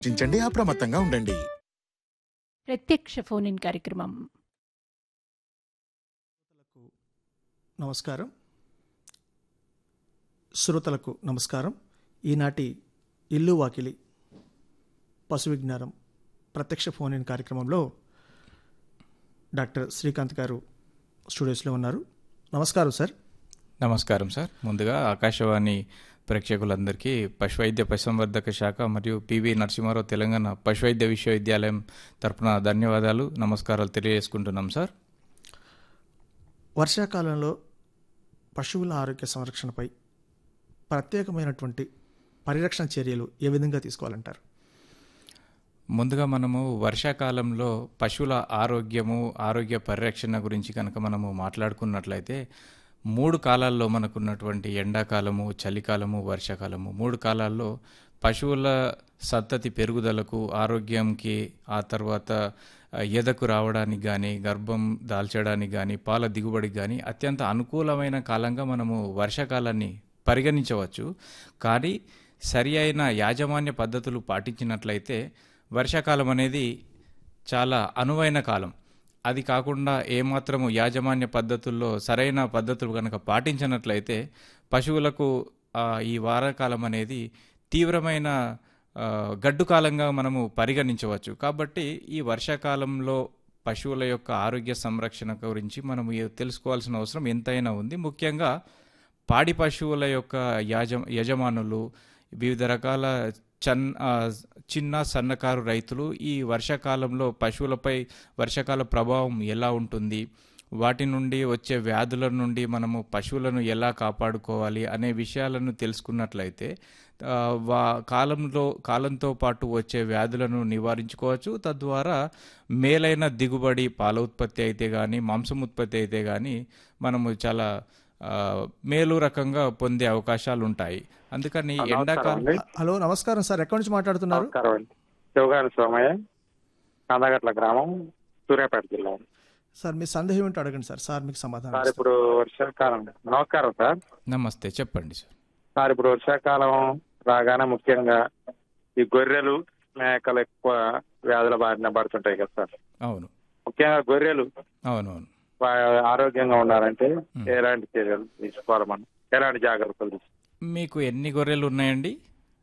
రక్షించండి అప్రమత్తంగా ఉండండి ప్రత్యక్ష ఫోన్ ఇన్ కార్యక్రమం శ్రోతలకు నమస్కారం శ్రోతలకు నమస్కారం ఈనాటి ఇల్లు వాకిలి పశు విజ్ఞానం ప్రత్యక్ష ఫోన్ ఇన్ కార్యక్రమంలో డాక్టర్ శ్రీకాంత్ గారు స్టూడియోస్లో ఉన్నారు నమస్కారం సార్ నమస్కారం సార్ ముందుగా ఆకాశవాణి ప్రేక్షకులందరికీ పశువైద్య పశుసంవర్ధక శాఖ మరియు పివి నరసింహారావు తెలంగాణ పశువైద్య విశ్వవిద్యాలయం తరపున ధన్యవాదాలు నమస్కారాలు తెలియజేసుకుంటున్నాం సార్ వర్షాకాలంలో పశువుల ఆరోగ్య సంరక్షణపై ప్రత్యేకమైనటువంటి పరిరక్షణ చర్యలు ఏ విధంగా తీసుకోవాలంటారు ముందుగా మనము వర్షాకాలంలో పశువుల ఆరోగ్యము ఆరోగ్య పరిరక్షణ గురించి కనుక మనము మాట్లాడుకున్నట్లయితే మూడు కాలాల్లో మనకున్నటువంటి ఎండాకాలము చలికాలము వర్షాకాలము మూడు కాలాల్లో పశువుల సంతతి పెరుగుదలకు ఆరోగ్యంకి ఆ తర్వాత ఆ, ఎదకు రావడానికి కానీ గర్భం దాల్చడానికి కానీ పాల దిగుబడికి కానీ అత్యంత అనుకూలమైన కాలంగా మనము వర్షాకాలాన్ని పరిగణించవచ్చు కానీ సరి అయిన యాజమాన్య పద్ధతులు పాటించినట్లయితే వర్షాకాలం అనేది చాలా అనువైన కాలం అది కాకుండా ఏమాత్రము యాజమాన్య పద్ధతుల్లో సరైన పద్ధతులు కనుక పాటించినట్లయితే పశువులకు ఆ, ఈ వారకాలం అనేది తీవ్రమైన ఆ, గడ్డు కాలంగా మనము పరిగణించవచ్చు కాబట్టి ఈ వర్షాకాలంలో పశువుల యొక్క ఆరోగ్య సంరక్షణ గురించి మనం ఏ- తెలుసుకోవాల్సిన అవసరం ఎంతైనా ఉంది ముఖ్యంగా పాడి పశువుల యొక్క యాజ యజమానులు వివిధ రకాల చన్ ఆ, చిన్న సన్నకారు రైతులు ఈ వర్షాకాలంలో పశువులపై వర్షాకాల ప్రభావం ఎలా ఉంటుంది వాటి నుండి వచ్చే వ్యాధుల నుండి మనము పశువులను ఎలా కాపాడుకోవాలి అనే విషయాలను తెలుసుకున్నట్లయితే ఆ, వా కాలంలో కాలంతో పాటు వచ్చే వ్యాధులను నివారించుకోవచ్చు తద్వారా మేలైన దిగుబడి పాల ఉత్పత్తి అయితే కానీ మాంసం ఉత్పత్తి అయితే కానీ మనము చాలా ఆ, మేలు రకంగా పొందే అవకాశాలు ఉంటాయి అందుకని నమస్కారం ఎండాకాలం అండి. హలో నమస్కారం సార్ ఎక్కడి నుంచి మాట్లాడుతున్నారు నమస్కారం అండి శివగాని సోమయ్య కందగట్ల గ్రామం సూర్యాపేట జిల్లా సార్ మీ సందేహం ఏంటో అడగండి సార్ సార్ మీకు సమాధానం సార్ ఇస్తారు. ఇప్పుడు వర్షాకాలం నమస్కారం సార్ నమస్తే చెప్పండి సార్ సార్ ఇప్పుడు వర్షాకాలం రాగానే ముఖ్యంగా ఈ గొర్రెలు మేకలు ఎక్కువ వ్యాధుల బారిన పడుతుంటాయి కదా సార్ అవును ముఖ్యంగా గొర్రెలు అవునవును వా- ఆరోగ్యంగా ఉండాలంటే ఎలాంటి చర్యలు తీసుకోవాలి మనం ఎలాంటి జాగ్రత్తలు తీసుకోవాలి మీకు ఎన్ని గొర్రెలు ఉన్నాయండి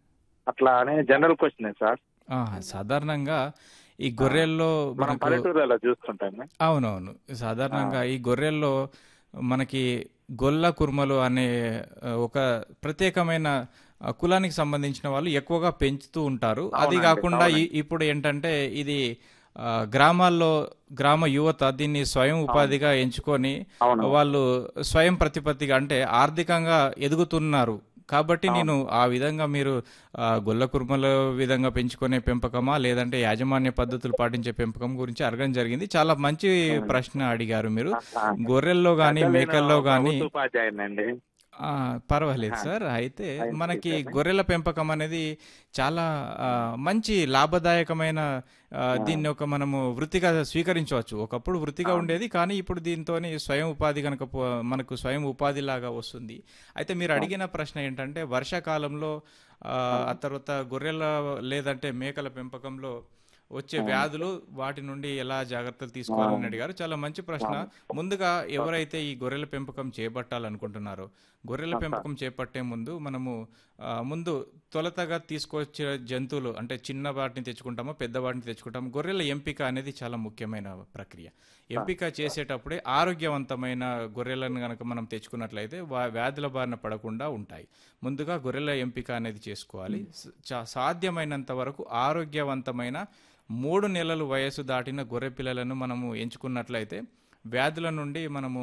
అట్లా అని జనరల్ క్వశ్చన్ సార్ ఆ, సాధారణంగా ఈ గొర్రెల్లో మనం మనకు పల్లెటూరులలో చూస్తుంటాం అవునవును సాధారణంగా ఈ గొర్రెల్లో మనకి గొల్ల కుర్మలు అనే ఆ, ఒక ప్రత్యేకమైన ఆ, కులానికి సంబంధించిన వాళ్ళు ఎక్కువగా పెంచుతూ ఉంటారు అది అవునండి, కాకుండా అవునండి. ఈ- ఇప్పుడు ఏంటంటే ఇది ఆ, గ్రామాల్లో గ్రామ యువత దీన్ని స్వయం ఉపాధిగా ఎంచుకొని అవును. వాళ్ళు స్వయం ప్రతిపత్తిగా అంటే ఆర్థికంగా ఎదుగుతున్నారు కాబట్టి నేను ఆ విధంగా మీరు ఆ, గొల్ల కుర్మల విధంగా పెంచుకునే పెంపకమా లేదంటే యాజమాన్య పద్ధతులు పాటించే పెంపకం గురించి అడగడం జరిగింది చాలా మంచి ప్రశ్న అడిగారు మీరు గొర్రెల్లో కానీ మేకల్లో కానీ ఉపాధ్యాయునండి ఆ, పర్వాలేదు సార్ అయితే మనకి గొర్రెల పెంపకం అనేది చాలా ఆ, మంచి లాభదాయకమైన ఆ, దీన్ని ఒక మనము వృత్తిగా స్వీకరించవచ్చు ఒకప్పుడు వృత్తిగా ఉండేది కానీ ఇప్పుడు దీంతో స్వయం ఉపాధి కనుక పో- మనకు స్వయం ఉపాధి లాగా వస్తుంది అయితే మీరు అడిగిన ప్రశ్న ఏంటంటే వర్షాకాలంలో ఆ, ఆ తర్వాత గొర్రెల లేదంటే మేకల పెంపకంలో వచ్చే వ్యాధులు వాటి నుండి ఎలా జాగ్రత్తలు తీసుకోవాలని అడిగారు చాలా మంచి ప్రశ్న ముందుగా ఎవరైతే ఈ గొర్రెల పెంపకం చేపట్టాలనుకుంటున్నారో గొర్రెల పెంపకం చేపట్టే ముందు మనము ఆ, ముందు తొలతగా తీసుకొచ్చే జంతువులు అంటే చిన్న వాటిని తెచ్చుకుంటామో పెద్ద వాటిని తెచ్చుకుంటామో గొర్రెల ఎంపిక అనేది చాలా ముఖ్యమైన ప్రక్రియ ఎంపిక చేసేటప్పుడే ఆరోగ్యవంతమైన గొర్రెలను కనుక మనం తెచ్చుకున్నట్లయితే వా- వ్యాధుల బారిన పడకుండా ఉంటాయి ముందుగా గొర్రెల ఎంపిక అనేది చేసుకోవాలి స- చా- సాధ్యమైనంత వరకు ఆరోగ్యవంతమైన మూడు నెలలు వయసు దాటిన గొర్రె పిల్లలను మనము ఎంచుకున్నట్లయితే వ్యాధుల నుండి మనము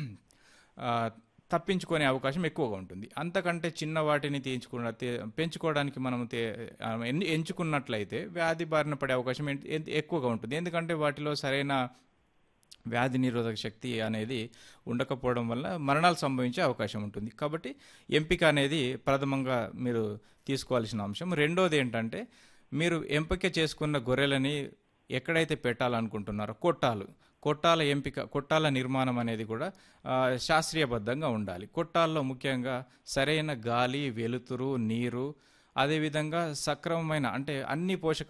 ఆ, తప్పించుకునే అవకాశం ఎక్కువగా ఉంటుంది అంతకంటే చిన్న వాటిని తీయించుకున్న తే- పెంచుకోవడానికి మనం తే- ఆ, ఎన్ని- ఎంచుకున్నట్లయితే వ్యాధి బారిన పడే అవకాశం ఎన్- ఎన్- ఎక్కువగా ఉంటుంది ఎందుకంటే వాటిలో సరైన వ్యాధి నిరోధక శక్తి అనేది ఉండకపోవడం వల్ల మరణాలు సంభవించే అవకాశం ఉంటుంది కాబట్టి ఎంపిక అనేది ప్రథమంగా మీరు తీసుకోవాల్సిన అంశం రెండోది ఏంటంటే మీరు ఎంపిక చేసుకున్న గొర్రెలని ఎక్కడైతే పెట్టాలనుకుంటున్నారో కొట్టాలు కొట్టాల ఎంపిక కొట్టాల నిర్మాణం అనేది కూడా ఆ, శాస్త్రీయబద్ధంగా ఉండాలి కొట్టాల్లో ముఖ్యంగా సరైన గాలి వెలుతురు నీరు అదేవిధంగా సక్రమమైన అంటే అన్ని పోషక